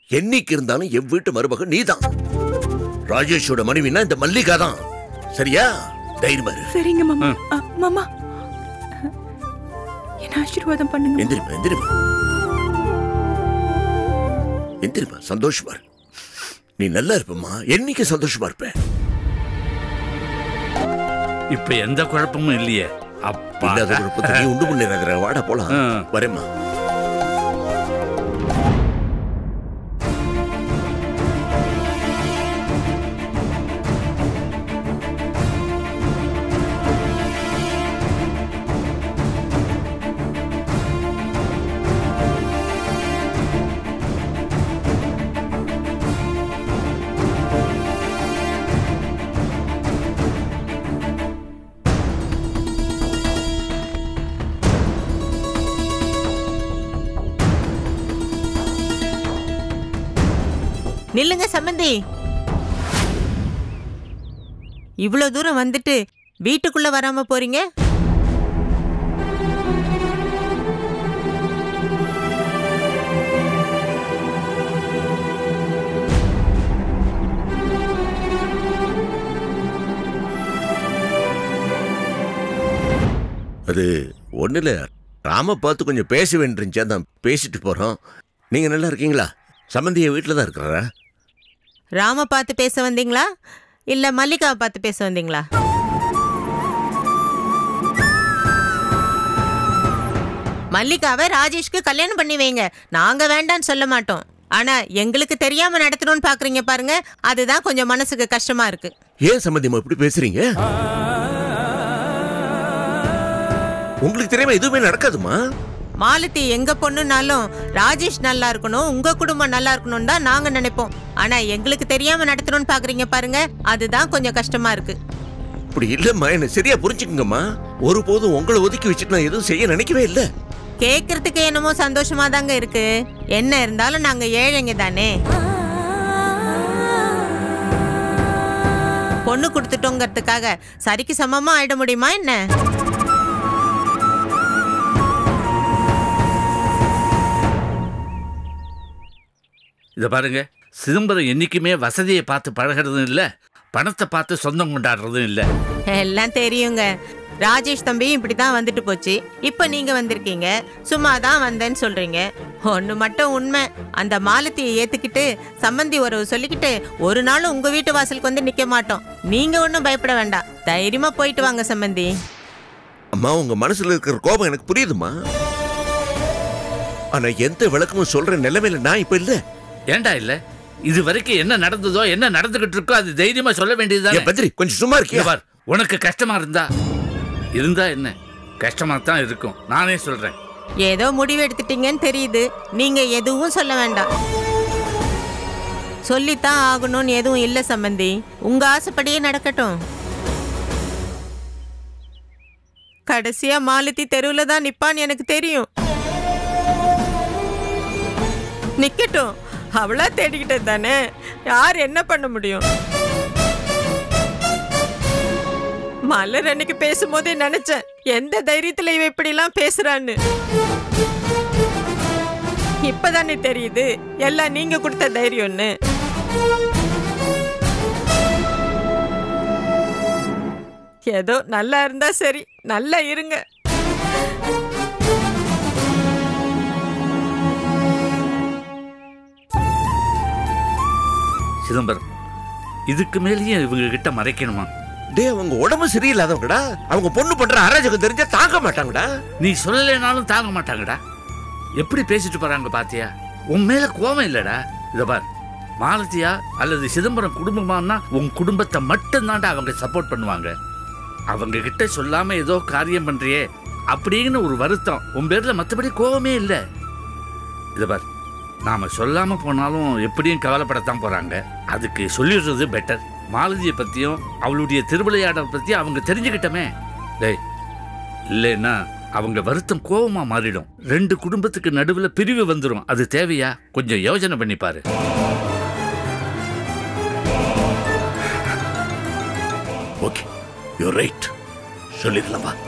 என்னைக்கு இருந்தாலும் என் வீட்டு மருமகன் நீதான் ராஜேஷோட மனைவினா இந்த மல்லிகா தான் சரியா தைரியமா இரு சரிங்க மாமா அ, மாமா என்ன ஆசீர்வாதம் பண்ணுங்க எந்திரிப்பா எந்திரிப்பா எந்திரிப்பா சந்தோஷமா இரு நீ நல்லா இருப்பம்மா என்னைக்கு சந்தோஷமா இருப்ப இப்ப எந்த குழப்பமும் இல்லையே அப்பா இல்லாத குழப்பத்தை நீ உண்டு பண்ணிடுற வாடா போலாம் ஆ. வரேம்மா நில்லுங்க சம்மந்தி இவ்வளோ தூரம் வந்துட்டு வீட்டுக்குள்ள வராம போறீங்க அது ஒண்ணு இல்ல ராம பார்த்து கொஞ்சம் பேச வேண்டிருந்துச்சு அதான் பேசிட்டு போறோம் நீங்க நல்லா இருக்கீங்களா சம்பந்திய வீட்டில் தான் இருக்கிறாரா ராம பார்த்து பேச வந்தீங்களா இல்ல மல்லிகாவை பார்த்து பேச வந்தீங்களா மல்லிகாவை ராஜேஷ்க்கு கல்யாணம் பண்ணி வைங்க நாங்க வேண்டான்னு சொல்ல மாட்டோம் ஆனா எங்களுக்கு தெரியாம நடத்தணும்னு பாக்குறீங்க பாருங்க அதுதான் கொஞ்சம் மனசுக்கு கஷ்டமா இருக்கு ஏன் சம்பந்தியம்மா இப்படி பேசுறீங்க உங்களுக்கு தெரியாம எதுவுமே நடக்காதுமா மாலதி எங்க பொண்ணுனாலும் ராஜேஷ் நல்லா இருக்கணும் உங்க குடும்பம் நல்லா இருக்கணும் தான் நாங்க நினைப்போம் ஆனா எங்களுக்கு தெரியாம நடத்தணும்னு பாக்குறீங்க பாருங்க அதுதான் கொஞ்சம் கஷ்டமா இருக்கு இப்படி இல்லம்மா என்ன சரியா புரிஞ்சுக்கங்கம்மா ஒருபோதும் உங்களை ஒதுக்கி வச்சுட்டு நான் எதுவும் செய்ய நினைக்கவே இல்லை கேக்குறதுக்கு என்னமோ சந்தோஷமா தாங்க இருக்கு என்ன இருந்தாலும் நாங்க ஏழைங்க தானே பொண்ணு கொடுத்துட்டோங்கிறதுக்காக சரிக்கு சமமா ஆயிட முடியுமா என்ன இத பாருங்க சிதம்பரம் என்னைக்குமே வசதியை பார்த்து பழகிறதும் இல்ல பணத்தை பார்த்து சொந்தம் கொண்டாடுறதும் இல்ல எல்லாம் தெரியுங்க ராஜேஷ் தம்பியும் இப்படி தான் வந்துட்டு போச்சு இப்போ நீங்க வந்திருக்கீங்க சும்மா தான் வந்தேன்னு சொல்றீங்க ஒன்று மட்டும் உண்மை அந்த மாலத்தியை ஏத்துக்கிட்டு சம்மந்தி உறவு சொல்லிக்கிட்டு ஒரு நாளும் உங்க வீட்டு வாசலுக்கு வந்து நிக்க மாட்டோம் நீங்க ஒன்றும் பயப்பட வேண்டாம் தைரியமா போயிட்டு வாங்க சம்மந்தி அம்மா உங்க மனசுல இருக்கிற கோபம் எனக்கு புரியுதுமா ஆனா எந்த விளக்கமும் சொல்ற நிலைமையில நான் இப்ப இல்ல ஏன்டா இல்ல இது வரைக்கும் என்ன நடந்ததோ என்ன நடந்துகிட்டு இருக்கோ அது தைரியமா சொல்ல ஏன் வேண்டியதுதான் பத்ரி கொஞ்சம் சும்மா இருக்கியா பார் உனக்கு கஷ்டமா இருந்தா இருந்தா என்ன கஷ்டமா தான் இருக்கும் நானே சொல்றேன் ஏதோ முடிவு எடுத்துட்டீங்கன்னு தெரியுது நீங்க எதுவும் சொல்ல வேண்டாம் சொல்லித்தான் ஆகணும்னு எதுவும் இல்லை சம்பந்தி உங்க ஆசைப்படியே நடக்கட்டும் கடைசியா மாலதி தெருவுல தான் நிப்பான்னு எனக்கு தெரியும் நிக்கட்டும் அவளா தேடிக்கிட்டது தானே யார் என்ன பண்ண முடியும் மலர் அன்னைக்கு பேசும்போதே நினைச்சேன் எந்த தைரியத்துல இவ இப்படிலாம் பேசுறான்னு இப்பதானே தெரியுது எல்லாம் நீங்க கொடுத்த தைரியம்னு ஏதோ நல்லா இருந்தா சரி நல்லா இருங்க சிதம்பரம் இதுக்கு மேலேயும் இவங்க கிட்ட மறைக்கணுமா டே அவங்க உடம்பு சரியில்லாதவங்கடா அவங்க பொண்ணு பண்ற அராஜகம் தெரிஞ்சா தாங்க மாட்டாங்கடா நீ சொல்லலைனாலும் தாங்க மாட்டாங்கடா எப்படி பேசிட்டு போறாங்க பாத்தியா உன் மேல கோபம் இல்லடா இத பார் மாலத்தியா அல்லது சிதம்பரம் குடும்பமானா உன் குடும்பத்தை மட்டும்தான்டா அவங்க சப்போர்ட் பண்ணுவாங்க அவங்க கிட்ட சொல்லாம ஏதோ காரியம் பண்றியே அப்படின்னு ஒரு வருத்தம் உன் பேர்ல மத்தபடி கோபமே இல்ல இத பார் நாம சொல்லாம போனாலும் எப்படியும் கவலைப்படத்தான் போறாங்க அதுக்கு சொல்லிடுறது பெட்டர் மாலதியை பத்தியும் அவளுடைய திருவிளையாடல் பத்தியும் அவங்க தெரிஞ்சுக்கிட்டமே டேய் இல்லைன்னா அவங்க வருத்தம் கோவமா மாறிடும் ரெண்டு குடும்பத்துக்கு நடுவுல பிரிவு வந்துரும் அது தேவையா கொஞ்சம் யோசனை பண்ணி பாரு ஓகே யூ ரைட் சொல்லிடலாம் வா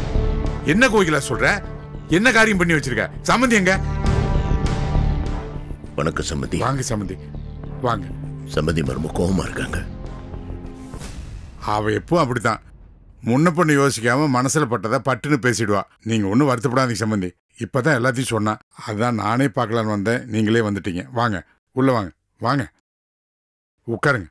என்ன கோகிலா சொல்ற என்ன காரியம் பண்ணி வச்சிருக்க சம்மந்தி எங்க வணக்கம் சம்மந்தி வாங்க சம்மந்தி வாங்க சம்மந்தி மரும கோவமா இருக்காங்க அவ எப்பவும் அப்படித்தான் முன்ன பொண்ணு யோசிக்காம மனசுல பட்டதை பட்டுன்னு பேசிடுவா நீங்க ஒன்றும் வருத்தப்படாதீங்க சம்மந்தி இப்பதான் எல்லாத்தையும் சொன்னா அதான் நானே பார்க்கலான்னு வந்தேன் நீங்களே வந்துட்டீங்க வாங்க உள்ள வாங்க வாங்க உட்காருங்க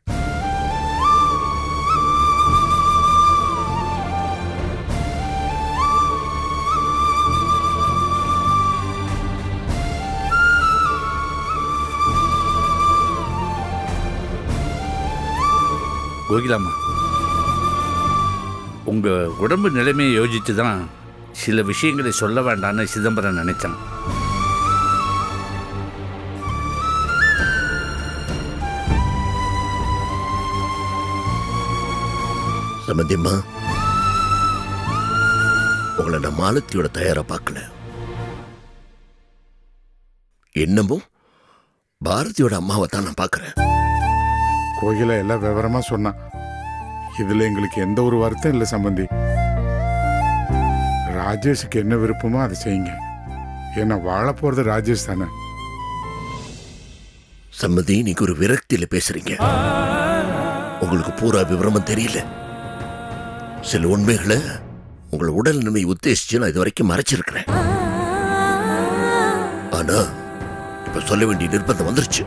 கோகிலாம்மா உங்க உடம்பு நிலைமையை யோசிச்சு தான் சில விஷயங்களை சொல்ல வேண்டாம்னு சிதம்பரம் நினைச்சான் சம்மந்திம்மா உங்களை நான் மாலத்தியோட தயாரா பார்க்கல என்னமும் பாரதியோட அம்மாவை தான் நான் பார்க்கறேன் கோகில எல்லாம் விவரமா சொன்னா இதுல எங்களுக்கு எந்த ஒரு வருத்தம் இல்லை சம்பந்தி ராஜேஷுக்கு என்ன விருப்பமோ அதை செய்யுங்க ஏன்னா வாழ போறது ராஜேஷ் தானே சம்மதி நீங்க ஒரு விரக்தியில பேசுறீங்க உங்களுக்கு பூரா விவரமும் தெரியல சில உண்மைகளை உங்களை உடல் நிலைமை உத்தேசிச்சு நான் இது வரைக்கும் மறைச்சிருக்கிறேன் ஆனா இப்ப சொல்ல வேண்டிய நிர்பந்தம் வந்துருச்சு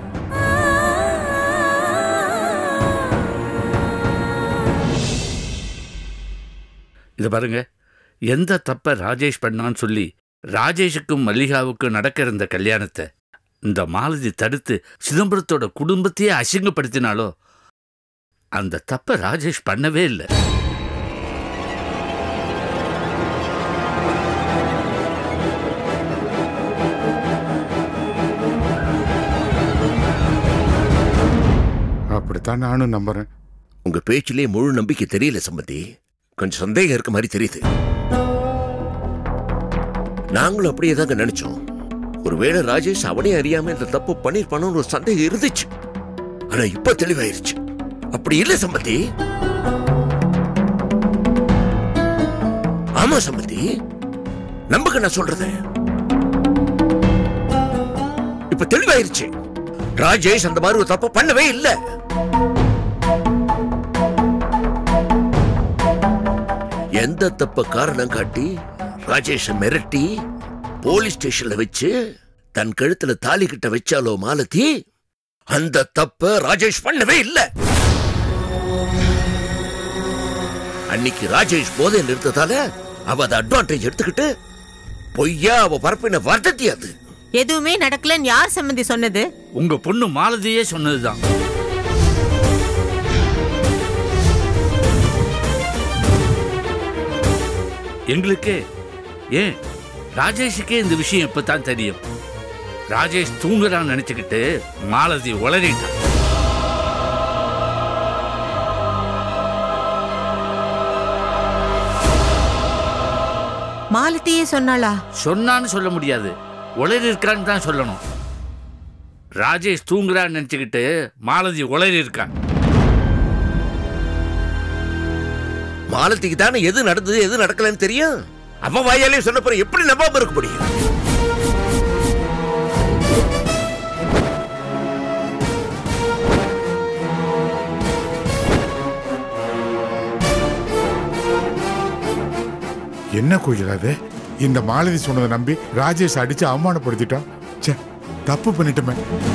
இதை பாருங்க எந்த தப்பை ராஜேஷ் பண்ணான்னு சொல்லி ராஜேஷுக்கும் மல்லிகாவுக்கும் நடக்க இருந்த கல்யாணத்தை இந்த மாலதி தடுத்து சிதம்பரத்தோட குடும்பத்தையே அசிங்கப்படுத்தினாலோ அந்த தப்பை ராஜேஷ் பண்ணவே இல்லை அப்படித்தான் நானும் நம்புறேன் உங்க பேச்சிலே முழு நம்பிக்கை தெரியல சம்மதி கொஞ்சம் சந்தேகம் இருக்க மாதிரி தெரியுது நாங்களும் அப்படியே தாங்க நினைச்சோம் ஒருவேளை ராஜேஷ் அவனே அறியாம இந்த தப்பு பண்ணிருப்பானோன்னு ஒரு சந்தேகம் இருந்துச்சு ஆனா இப்ப தெளிவாயிருச்சு அப்படி இல்ல சம்பந்தி ஆமா சம்பந்தி நம்புங்க நான் சொல்றது இப்ப தெளிவாயிருச்சு ராஜேஷ் அந்த மாதிரி ஒரு தப்பு பண்ணவே இல்லை எந்த தப்ப காரணம் காட்டி ராஜேஷ மிரட்டி போலீஸ் ஸ்டேஷன்ல வச்சு தன் கழுத்துல தாலி கிட்ட வச்சாலோ மாலதி அந்த தப்ப ராஜேஷ் பண்ணவே இல்ல அன்னைக்கு ராஜேஷ் போதை நிறுத்ததால அவ அதை அட்வான்டேஜ் எடுத்துக்கிட்டு பொய்யா அவ பரப்பின வர்த்தத்தி அது எதுவுமே நடக்கலன்னு யார் சம்மந்தி சொன்னது உங்க பொண்ணு மாலதியே சொன்னதுதான் எங்களுக்கு ஏன் ராஜேஷுக்கே இந்த விஷயம் இப்பதான் தெரியும் ராஜேஷ் தூங்குறான்னு நினைச்சுக்கிட்டு மாலதி உளறிட்டான் மாலத்தியே சொன்னாளா சொன்னான்னு சொல்ல முடியாது உளறி இருக்கான்னு தான் சொல்லணும் ராஜேஷ் தூங்குறான்னு நினைச்சுக்கிட்டு மாலதி உளறி இருக்கான் மாலத்திக்கு தானே எது நடந்தது எது நடக்கலன்னு தெரியும் அவ வாயாலே சொன்ன பிறகு எப்படி நம்பாம இருக்க முடியும் என்ன கோயில் அது இந்த மாலதி சொன்னதை நம்பி ராஜேஷ் அடிச்சு அவமானப்படுத்திட்டான் ச்சே தப்பு பண்ணிட்டோமே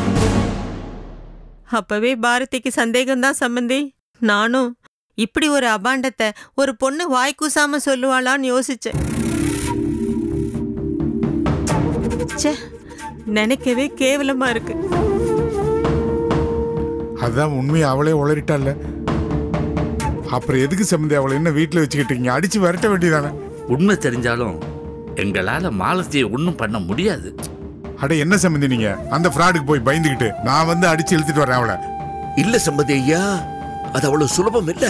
அப்பவே பாரதிக்கு சந்தேகம்தான் சம்மந்தி நானும் இப்படி ஒரு அபாண்டத்தை ஒரு பொண்ணு வாய் கூசாம சொல்லுவாளான்னு யோசிச்சேன் ச்சே நினைக்கவே கேவலமா இருக்கு அதான் உண்மையை அவளே உளறிட்டால அப்புறம் எதுக்கு சம்மந்தி அவளை என்ன வீட்டில் வச்சுக்கிட்டீங்க அடிச்சு விரட்ட வேண்டியதானே உண்மை தெரிஞ்சாலும் எங்களால மாலதியை ஒன்றும் பண்ண முடியாது அட என்ன சம்மந்தி நீங்க அந்த ஃப்ராடுக்கு போய் பயந்துக்கிட்டு நான் வந்து அடிச்சு இழுத்துட்டு வரேன் அவளை இல்ல சம்பந்தி ஐயா அது அவ்வளவு சுலபம் இல்ல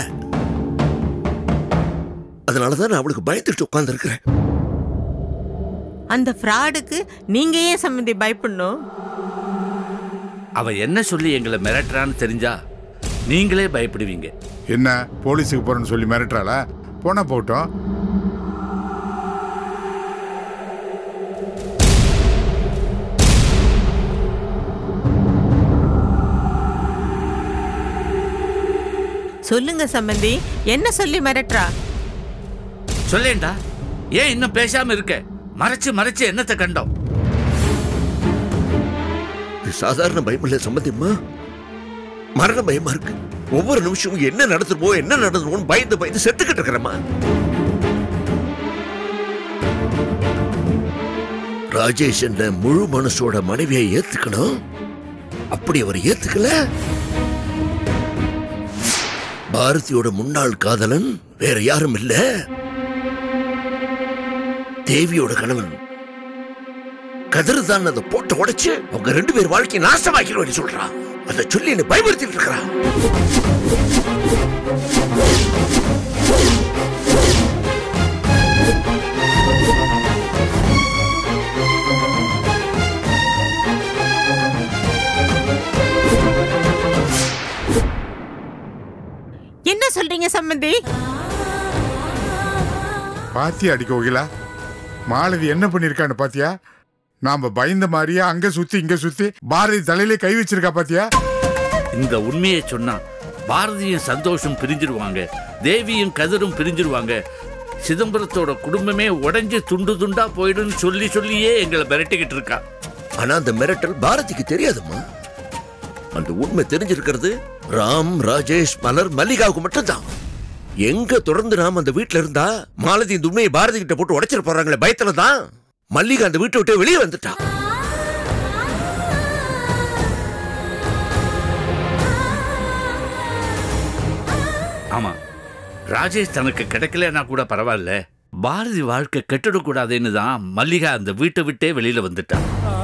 அதனாலதான் நான் அவளுக்கு பயந்துட்டு உட்கார்ந்து அந்த ஃப்ராடுக்கு நீங்க ஏன் சம்மந்தி பயப்படணும் அவ என்ன சொல்லி எங்களை மிரட்டுறான்னு தெரிஞ்சா நீங்களே பயப்படுவீங்க என்ன போலீஸுக்கு போறேன்னு சொல்லி மிரட்டுறாளா போனா போட்டோம் சொல்லுங்க சம்பந்தி என்ன சொல்லி மிரட்டுறா சொல்லேன்டா ஏன் இன்னும் பேசாம இருக்க மறைச்சு மறைச்சு என்னத்தை கண்டோம் இது சாதாரண பயம் இல்ல சம்பந்தியம்மா மரண பயமா இருக்கு ஒவ்வொரு நிமிஷமும் என்ன நடந்துருமோ என்ன நடந்துருமோன்னு பயந்து பயந்து செத்துக்கிட்டு இருக்கிறேம்மா ராஜேஷ் என்ன முழு மனசோட மனைவியை ஏத்துக்கணும் அப்படி அவர் ஏத்துக்கல பாரதியோட முன்னாள் காதலன் வேற யாரும் இல்ல தேவியோட கணவன் கதிர் தான் அதை போட்டு உடைச்சு அவங்க ரெண்டு பேர் வாழ்க்கையை நாசமாக்கிடுவேன் சொல்றான் அதை சொல்லி என்னை பயமுறுத்திட்டு இருக்கிறான் என்ன சொல்றீங்க சம்பந்தி பாத்தியா அடி கோகிலா மாலதி என்ன பண்ணிருக்கான்னு பாத்தியா நாம பயந்த மாதிரியா அங்க சுத்தி இங்க சுத்தி பாரதி தலையிலே கை வச்சிருக்கா பாத்தியா இந்த உண்மையை சொன்னா பாரதியும் சந்தோஷம் பிரிஞ்சிருவாங்க தேவியும் கதிரும் பிரிஞ்சிருவாங்க சிதம்பரத்தோட குடும்பமே உடைஞ்சு துண்டு துண்டா போயிடும்னு சொல்லி சொல்லியே எங்களை மிரட்டிக்கிட்டு இருக்கா ஆனா அந்த மிரட்டல் பாரதிக்கு தெரியாதும்மா அந்த உண்மை தெரிஞ்சிருக்கிறது ராம் ராஜேஷ் மலர் மல்லிகாவுக்கு மட்டும்தான் எங்க தொடர்ந்து நாம அந்த வீட்ல இருந்தா மாலதி இந்த உண்மையை பாரதி கிட்ட போட்டு உடைச்சிட போறாங்களே பயத்துல தான் மல்லிகா அந்த வீட்டை விட்டு வெளியே வந்துட்டா ஆமா ராஜேஷ் தனக்கு கிடைக்கலன்னா கூட பரவாயில்ல பாரதி வாழ்க்கை கெட்டுடக்கூடாதுன்னு தான் மல்லிகா அந்த வீட்டை விட்டே வெளியில வந்துட்டா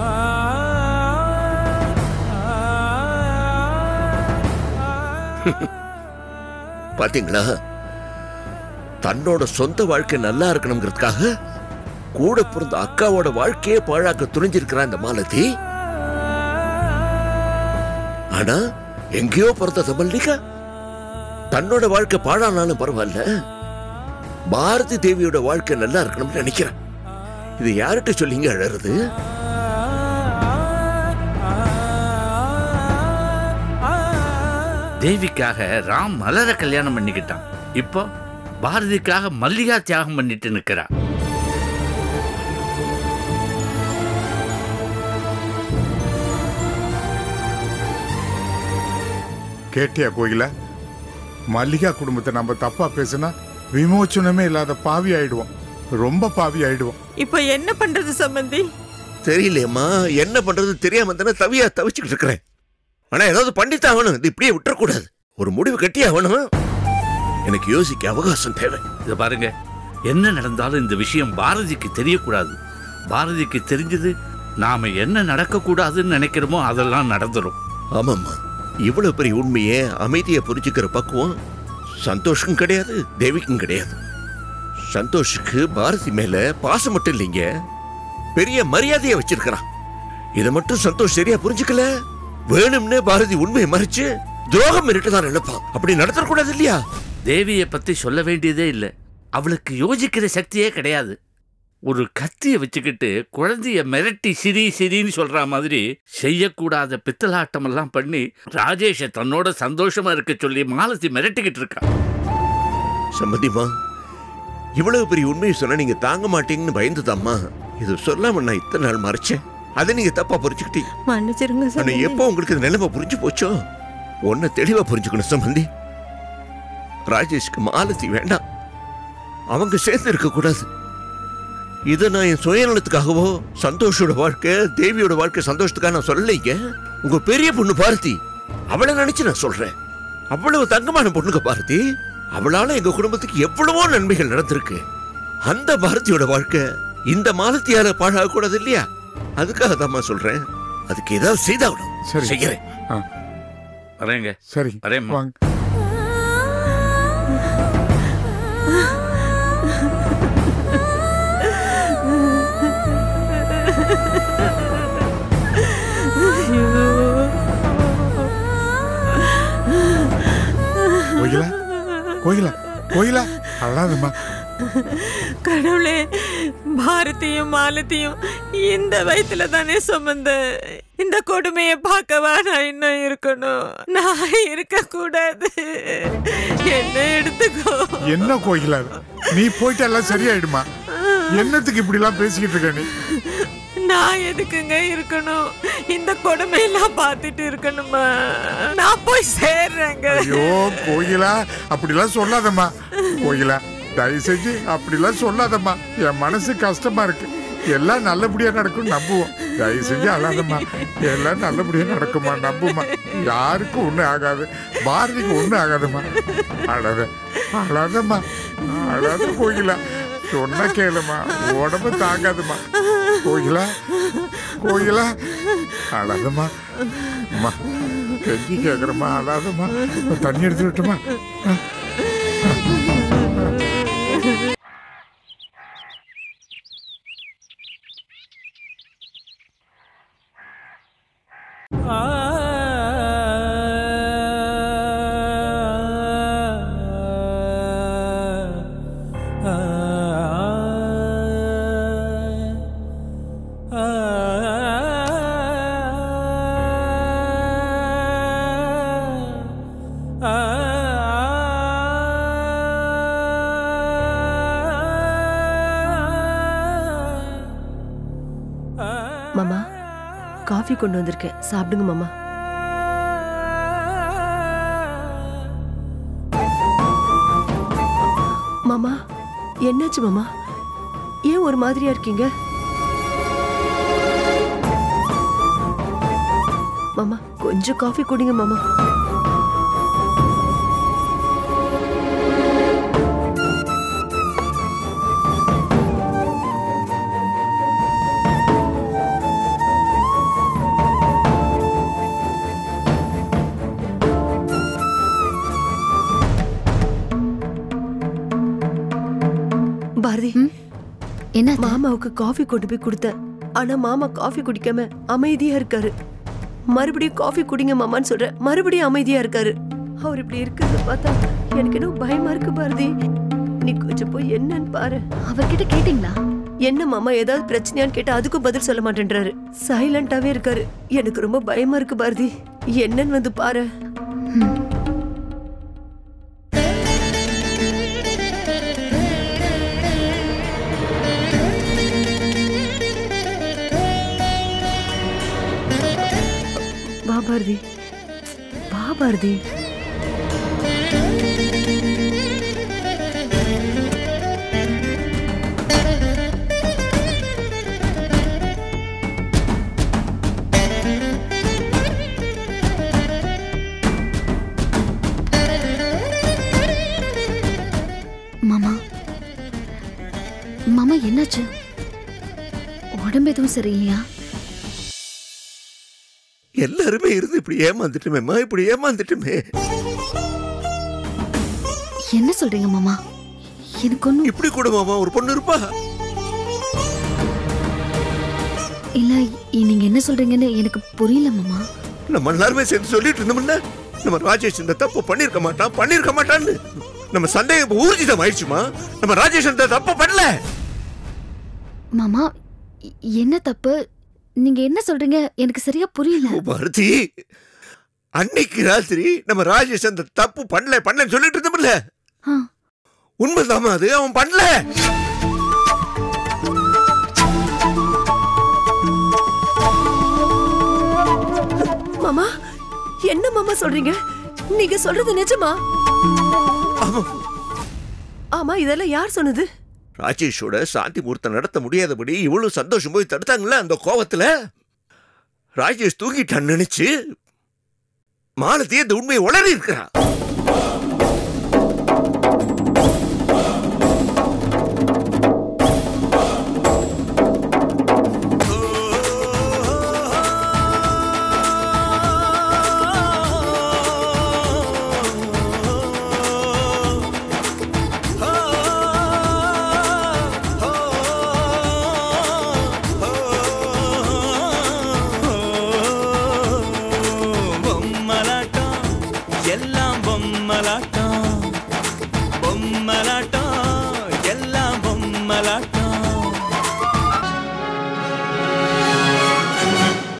பாத்தீங்களா தன்னோட சொந்த வாழ்க்கை நல்லா இருக்கணுங்கிறதுக்காக கூட பிறந்த அக்காவோட வாழ்க்கையே பாழாக்க துணிஞ்சிருக்கிறா இந்த மாலதி ஆனா எங்கேயோ பிறந்த அந்த மல்லிகா தன்னோட வாழ்க்கை பாழானாலும் பரவாயில்ல பாரதி தேவியோட வாழ்க்கை நல்லா இருக்கணும்னு நினைக்கிறேன் இது யார்கிட்ட சொல்லிங்க அழறது தேவிக்காக ராம் மலர கல்யாணம் பண்ணிக்கிட்டான் இப்போ பாரதிக்காக மல்லிகா தியாகம் பண்ணிட்டு நிக்கிறா கேட்டியா கோகிலா மல்லிகா குடும்பத்தை நம்ம தப்பா பேசினா விமோச்சனமே இல்லாத பாவி ஆயிடுவோம் ரொம்ப பாவி ஆயிடுவோம் இப்போ என்ன பண்றது சம்பந்தி தெரியலையம்மா என்ன பண்றது தெரியாம தானே தவியா தவிச்சுக்கிட்டு இருக்கிறேன் ஆனா ஏதாவது பண்ணித்தான் ஆகணும் இது இப்படியே விட்டுறக்கூடாது ஒரு முடிவு கட்டி ஆகணும் எனக்கு யோசிக்க அவகாசம் தேவை இத பாருங்க என்ன நடந்தாலும் இந்த விஷயம் பாரதிக்கு தெரியக்கூடாது பாரதிக்கு தெரிஞ்சது நாம என்ன நடக்கக்கூடாதுன்னு நினைக்கிறோமோ அதெல்லாம் நடந்துரும் ஆமாம்மா இவ்வளவு பெரிய உண்மையை அமைதியை புரிஞ்சுக்கிற பக்குவம் சந்தோஷம் கிடையாது தேவிக்கும் கிடையாது சந்தோஷுக்கு பாரதி மேல பாசம் மட்டும் இல்லைங்க பெரிய மரியாதையை வச்சிருக்கிறான் இதை மட்டும் சந்தோஷ் சரியா புரிஞ்சுக்கல வேணும்னே பாரதி உண்மையை மறைச்சு துரோகம் மிரட்டு தான் நினைப்பான் அப்படி நடத்தக்கூடாது இல்லையா தேவியை பத்தி சொல்ல வேண்டியதே இல்லை அவளுக்கு யோசிக்கிற சக்தியே கிடையாது ஒரு கத்திய வச்சுக்கிட்டு குழந்தைய மிரட்டி சிரி சிரின்னு சொல்ற மாதிரி செய்யக்கூடாத பித்தலாட்டம் எல்லாம் பண்ணி ராஜேஷை தன்னோட சந்தோஷமா இருக்க சொல்லி மாலதி மிரட்டிக்கிட்டு இருக்கா சம்மதிமா இவ்வளவு பெரிய உண்மையை சொன்னா நீங்க தாங்க மாட்டீங்கன்னு பயந்துதாம்மா இது சொல்லாம நான் இத்தனை நாள் மறைச்சேன் அதை நீங்க தப்பா புரிஞ்சுக்கிட்டீங்க மன்னிச்சிருங்க ஆனா சம்பந்தி எப்போ உங்களுக்கு இந்த நிலைமை புரிஞ்சு போச்சோ ஒன்ன தெளிவா புரிஞ்சுக்கணும் சம்பந்தி ராஜேஷ்க்கு மாலதி வேண்டாம் அவங்க சேர்ந்து இருக்க கூடாது இதை நான் என் சுயநலத்துக்காகவோ சந்தோஷோட வாழ்க்கை தேவியோட வாழ்க்கை சந்தோஷத்துக்காக நான் சொல்லலைங்க உங்க பெரிய பொண்ணு பாரதி அவளை நினைச்சு நான் சொல்றேன் அவ்வளவு தங்கமான பொண்ணுங்க பாரதி அவளால எங்க குடும்பத்துக்கு எவ்வளவோ நன்மைகள் நடந்திருக்கு அந்த பாரதியோட வாழ்க்கை இந்த மாலத்தியால பாழாக கூடாது இல்லையா அதுக்காக தான் சொல்றேன் அதுக்கு ஏதாவது செய்தாகணும் சரி. செய்யறேன் ஆ, வரேங்க சரி வரேம்மா. வாங்க கோயிலா கோயிலா கோயிலா அழாதம்மா கடவுளே பாரதியும் மாலதியும் இந்த வயத்துல தானே சுமந்த இந்த கொடுமையை பார்க்கவா நான் இன்னும் இருக்கணும் நான் இருக்க கூடாது என்ன எடுத்துக்கோ என்ன கோகிலா இது? நீ போயிட்டு எல்லாம் சரியாயிடுமா என்னத்துக்கு இப்படி எல்லாம் பேசிக்கிட்டு இருக்க நீ நான் எதுக்குங்க இருக்கணும் இந்த கொடுமையெல்லாம் பார்த்துட்டு இருக்கணுமா நான் போய் சேர்றேங்க ஐயோ கோகிலா அப்படிலாம் சொல்லாதம்மா கோகிலா தயவு செஞ்சு அப்படிலாம் சொல்லாதம்மா என் மனசு கஷ்டமா இருக்கு எல்லாம் நல்லபடியா நடக்கும் நம்புவோம் தயவு செஞ்சு அழாதம்மா எல்லாம் நல்லபடியா நடக்குமா நம்புமா யாருக்கும் ஒண்ணும் ஆகாது பாரதிக்கு ஒண்ணும் ஆகாதும்மா அழாத அழாதம்மா அழாத கோகிலா சொன்ன கேளுமா உடம்பு தாங்காதுமா கோகிலா கோகிலா அழாதம்மா அம்மா கெஞ்சி கேக்குறம்மா அழாதம்மா தண்ணி எடுத்து விட்டுமா மாமா காஃபி கொண்டு வந்திருக்கேன் சாப்பிடுங்க மாமா மாமா என்னாச்சு மாமா ஏன் ஒரு மாதிரியா இருக்கீங்க மாமா கொஞ்சம் காஃபி குடிங்க மாமா பாரதி என்ன மாமாவுக்கு காஃபி கொண்டு போய் கொடுத்தேன் ஆனா மாமா காஃபி குடிக்காம அமைதியா இருக்காரு மறுபடியும் காஃபி குடிங்க மாமான்னு சொல்றேன் மறுபடியும் அமைதியா இருக்காரு அவர் இப்படி இருக்கிறத பார்த்தா எனக்கு என்ன பயமா இருக்கு பாரதி நீ கொஞ்சம் போய் என்னன்னு பாரு அவர்கிட்ட கேட்டீங்களா என்ன மாமா ஏதாவது பிரச்சனையான்னு கேட்டா அதுக்கும் பதில் சொல்ல மாட்டேன்றாரு சைலண்டாவே இருக்காரு எனக்கு ரொம்ப பயமா இருக்கு பாரதி என்னன்னு வந்து பாரு வா பாரதி வா பாரதி மாமா மாமா என்னாச்சு உடம்பு எதுவும் சரியில்லையா எல்லாருமே இருந்து இப்படி ஏமாந்துட்டுமேம்மா இப்படி ஏமாந்துட்டுமே என்ன சொல்றீங்க மாமா எனக்கு ஒன்றும் இப்படி கூட மாமா ஒரு பொண்ணு இருப்பா இல்ல இ- நீங்க என்ன சொல்றீங்கன்னு எனக்கு புரியல மாமா நம்ம எல்லாருமே சேர்ந்து சொல்லிட்டு இருந்தோம்ல நம்ம ராஜேஷ் இந்த தப்பு பண்ணிருக்க மாட்டான் பண்ணிருக்க மாட்டான்னு நம்ம சந்தேகம் இப்ப ஊர்ஜிதம் ஆயிடுச்சுமா நம்ம ராஜேஷ் இந்த தப்பு பண்ணல மாமா இ- என்ன தப்பு நீங்க என்ன சொல்றீங்க எனக்கு சரியா புரியல ஓ, பாரதி அன்னைக்கு ராத்திரி நம்ம ராஜேஷ் அந்த தப்பு பண்ணல பண்ணலன்னு சொல்லிட்டு இருந்தோம்ல ஆ, உண்மைதாமா அது அவன் பண்ணல மாமா என்ன மாமா சொல்றீங்க நீங்க சொல்றது நிஜமா ஆமா ஆமா இதெல்லாம் யார் சொன்னது ராஜேஷோட சாந்தி முகூர்த்தம் நடத்த முடியாதபடி இவ்வளவு சந்தோஷம் போய் தடுத்தாங்கல்ல அந்த கோவத்துல ராஜேஷ் தூங்கிட்டான்னு நினைச்சு மாலதி அந்த உண்மையை உளறி இருக்கிறா பொம்மலாட்டம் எல்லாம் பொம்மலாட்டம் பொம்மலாட்டம்